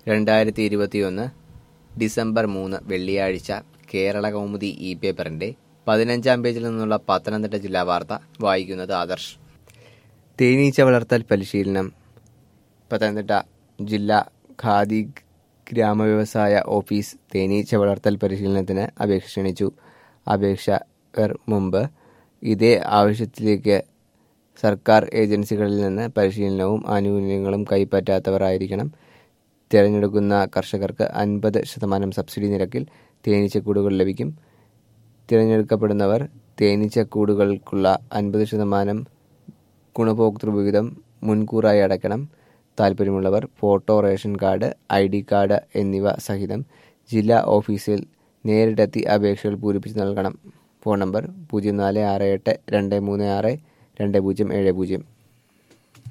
രണ്ടായിരത്തി ഇരുപത്തിയൊന്ന് ഡിസംബർ മൂന്ന് വെള്ളിയാഴ്ച കേരള കൗമുദി ഇ പേപ്പറിന്റെ പതിനഞ്ചാം പേജിൽ നിന്നുള്ള പത്തനംതിട്ട ജില്ലാ വാർത്ത വായിക്കുന്നത് ആദർശ് തേനീച്ച വളർത്തൽ പരിശീലനം പത്തനംതിട്ട ജില്ലാ ഖാദി ഗ്രാമവ്യവസായ ഓഫീസ് തേനീച്ച വളർത്തൽ പരിശീലനത്തിന് അപേക്ഷ ക്ഷണിച്ചു അപേക്ഷകർ മുമ്പ് ഇതേ ആവശ്യത്തിലേക്ക് സർക്കാർ ഏജൻസികളിൽ നിന്ന് പരിശീലനവും ആനുകൂല്യങ്ങളും കൈപ്പറ്റാത്തവരായിരിക്കണം തിരഞ്ഞെടുക്കുന്ന കർഷകർക്ക് അൻപത് ശതമാനം സബ്സിഡി നിരക്കിൽ തേനീച്ചക്കൂടുകൾ ലഭിക്കും തിരഞ്ഞെടുക്കപ്പെടുന്നവർ തേനീച്ചക്കൂടുകൾക്കുള്ള അൻപത് ശതമാനം ഗുണഭോക്തൃവിഹിതം മുൻകൂറായി അടയ്ക്കണം താൽപ്പര്യമുള്ളവർ photo ration card I D card എന്നിവ സഹിതം ജില്ലാ ഓഫീസിൽ നേരിട്ടെത്തി അപേക്ഷകൾ പൂരിപ്പിച്ച് നൽകണം ഫോൺ നമ്പർ പൂജ്യം നാല് ആറ് എട്ട് രണ്ട് മൂന്ന് ആറ് രണ്ട് പൂജ്യം ഏഴ് പൂജ്യം